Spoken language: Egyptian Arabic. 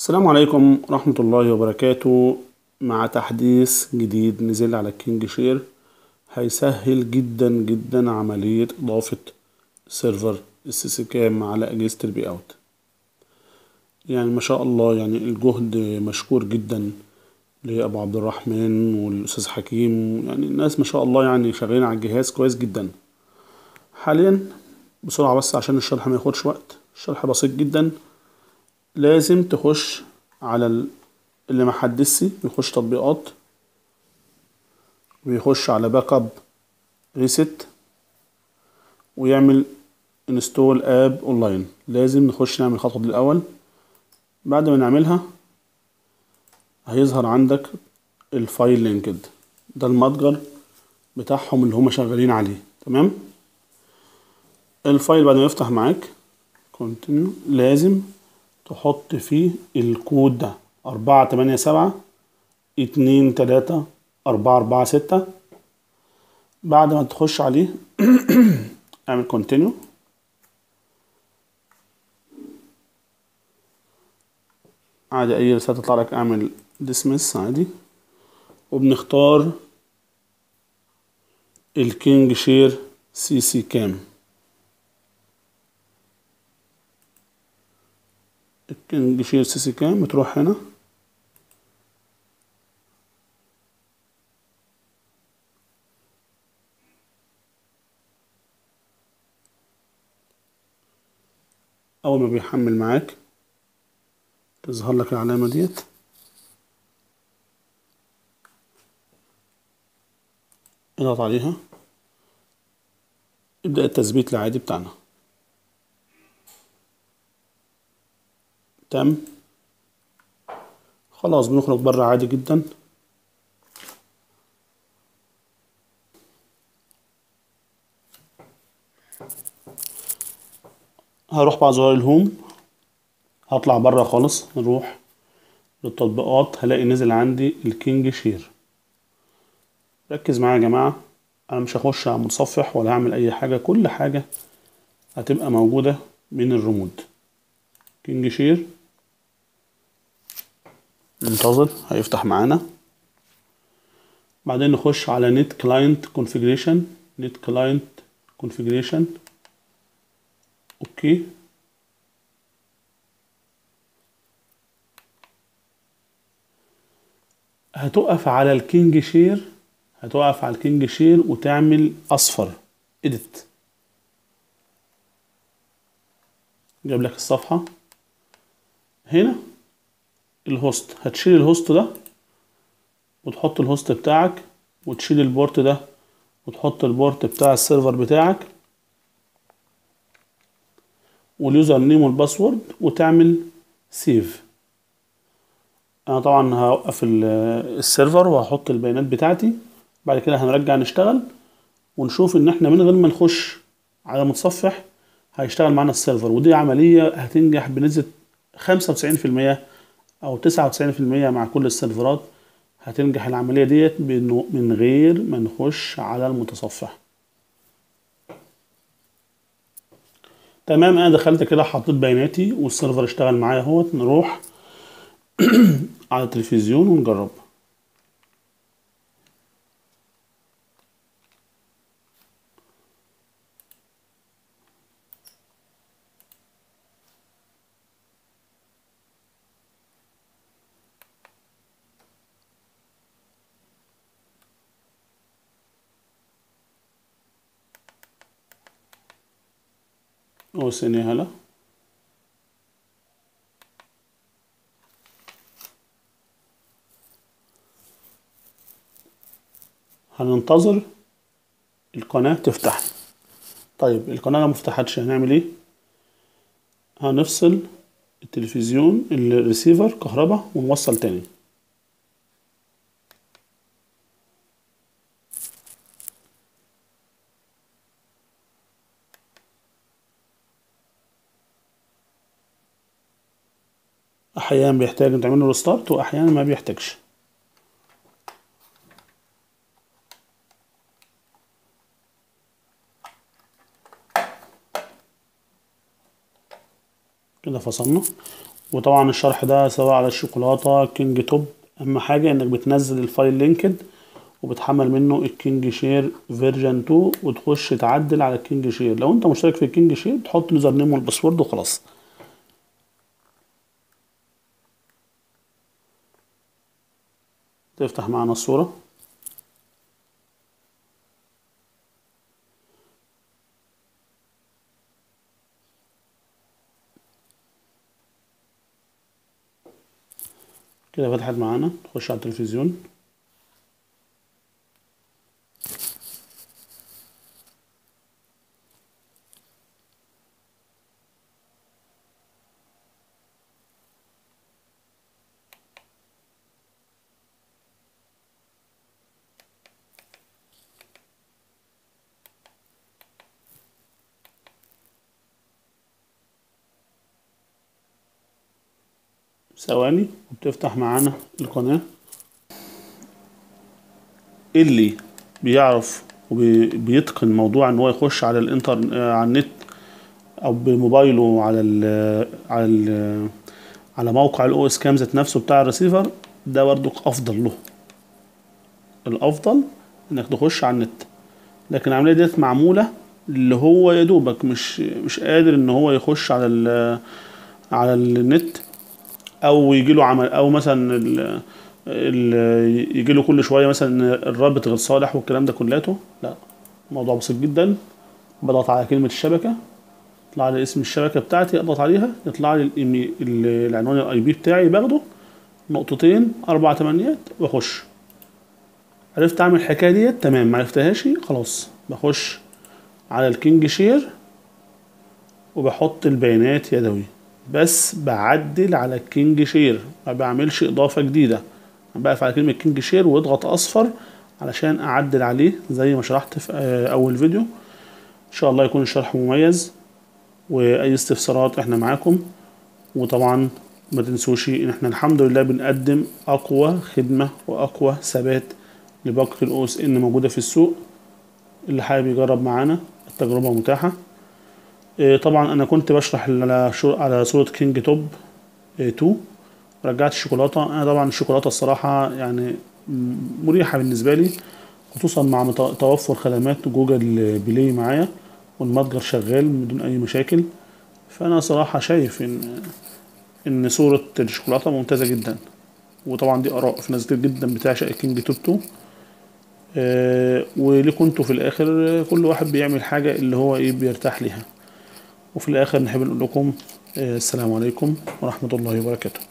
السلام عليكم ورحمة الله وبركاته مع تحديث جديد نزل على كينج شير هيسهل جدا جدا عملية إضافة سيرفر السي سي كام على أجهزة البي أوت يعني ما شاء الله يعني الجهد مشكور جدا لأبو عبد الرحمن والأستاذ حكيم يعني الناس ما شاء الله يعني شغالين على الجهاز كويس جدا حاليا بسرعة بس عشان الشرح ما ياخدش وقت الشرح بسيط جدا لازم تخش على ال- اللي ما حدثش يخش تطبيقات ويخش على باك اب ريست ويعمل انستول اب اونلاين لازم نخش نعمل الخطوه دي الاول بعد ما نعملها هيظهر عندك الفايل لينكد ده المتجر بتاعهم اللي هما شغالين عليه تمام الفايل بعد ما يفتح معاك كونتينيو لازم تحط فيه الكود ده أربعة تمانية سبعة اتنين تلاتة أربعة أربعة ستة بعد ما تخش عليه اعمل كونتينيو عادي أي رسالة تطلع لك اعمل ديسمس عادي وبنختار الكينج شير سي سي كام الكينج شير سي سي كام بتروح هنا أول ما بيحمل معاك تظهر لك العلامة ديت اضغط عليها يبدأ التثبيت العادي بتاعنا تم خلاص بنخرج بره عادي جدا هروح بقى زرار الهوم هطلع بره خالص نروح للتطبيقات هلاقي نزل عندي الكينج شير ركز معايا يا جماعة انا مش هخش على متصفح ولا هعمل اي حاجة كل حاجة هتبقى موجودة من الرمود كينج شير ننتظر هيفتح معانا بعدين نخش على نت كلاينت كونفيجريشن نت كلاينت كونفيجريشن اوكي هتقف على الكينج شير هتقف على الكينج شير وتعمل اصفر اديت جاب لك الصفحة هنا الهوست هتشيل الهوست ده وتحط الهوست بتاعك وتشيل البورت ده وتحط البورت بتاع السيرفر بتاعك واليوزر نيم والباسورد وتعمل سيف انا طبعا هوقف ال- السيرفر وهحط البيانات بتاعتي بعد كده هنرجع نشتغل ونشوف ان احنا من غير ما نخش على متصفح هيشتغل معانا السيرفر ودي عملية هتنجح بنسبة خمسة وتسعين في المية أو تسعة وتسعين في المية مع كل السيرفرات هتنجح العملية ديت بإنه من غير ما نخش على المتصفح تمام أنا دخلت كده حطيت بياناتي والسيرفر اشتغل معايا اهوت نروح على التلفزيون ونجرب وثانية هلا هننتظر القناة تفتح طيب القناة لو مفتحتش هنعمل ايه هنفصل التلفزيون الريسيفر كهرباء ونوصل تاني احيانا بيحتاج تعمل له ريستارت واحيانا ما بيحتاجش كده فصلنا وطبعا الشرح ده سواء على الشوكولاتة كينج توب اهم حاجة انك بتنزل الفايل لينكد وبتحمل منه الكينج شير فيرجن 2 وتخش تعدل على الكينج شير لو انت مشترك في الكينج شير تحط اليوزر نيم والباسورد وخلاص تفتح معانا الصورة كده فتحت معانا تخش على التلفزيون ثواني وبتفتح معانا القناة اللي بيعرف وبيتقن موضوع ان هو يخش على الانتر على النت او بموبايله على ال على ال على موقع الاو اس كام ذات نفسه بتاع الريسيفر ده برضك افضل له الافضل انك تخش على النت لكن العمليه ديت معموله اللي هو يا دوبك مش مش قادر ان هو يخش على ال على النت او يجي له عمل او مثلا ال ال يجي له كل شويه مثلا الرابط غير صالح والكلام ده كلاته لا الموضوع بسيط جدا بضغط على كلمه الشبكه يطلع لي اسم الشبكه بتاعتي اضغط عليها يطلع لي الإيمي- ال- العنوان الاي بي بتاعي باخده نقطتين اربع تمانيات واخش عرفت اعمل الحكايه ديت تمام ما عرفتهاش خلاص بخش على الكينج شير وبحط البيانات يدوي بس بعدل على الكينج شير ما بعملش اضافه جديده بقف على كلمه كينج شير واضغط اصفر علشان اعدل عليه زي ما شرحت في آه، اول فيديو ان شاء الله يكون الشرح مميز واي استفسارات احنا معاكم وطبعا ما تنسوش ان احنا الحمد لله بنقدم اقوى خدمه واقوى ثبات لباقه الاو اس ان موجوده في السوق اللي حابب يجرب معانا التجربه متاحه إيه، طبعا انا كنت بشرح على شو على صوره كينج توب إيه، 2 رجعت الشوكولاته انا طبعا الشوكولاته الصراحه يعني م- مريحه بالنسبه لي خصوصا مع مت- توفر خدمات جوجل بلاي معايا والمتجر شغال بدون اي مشاكل فانا صراحه شايف ان ان صوره الشوكولاته ممتازه جدا وطبعا دي اراء في ناس كتير جدا بتعشق الكينج توب 2 آه، وليكوا انتوا في الاخر آه، كل واحد بيعمل حاجه اللي هو ايه بيرتاح ليها وفي الاخر نحب نقول لكم آه، السلام عليكم ورحمه الله وبركاته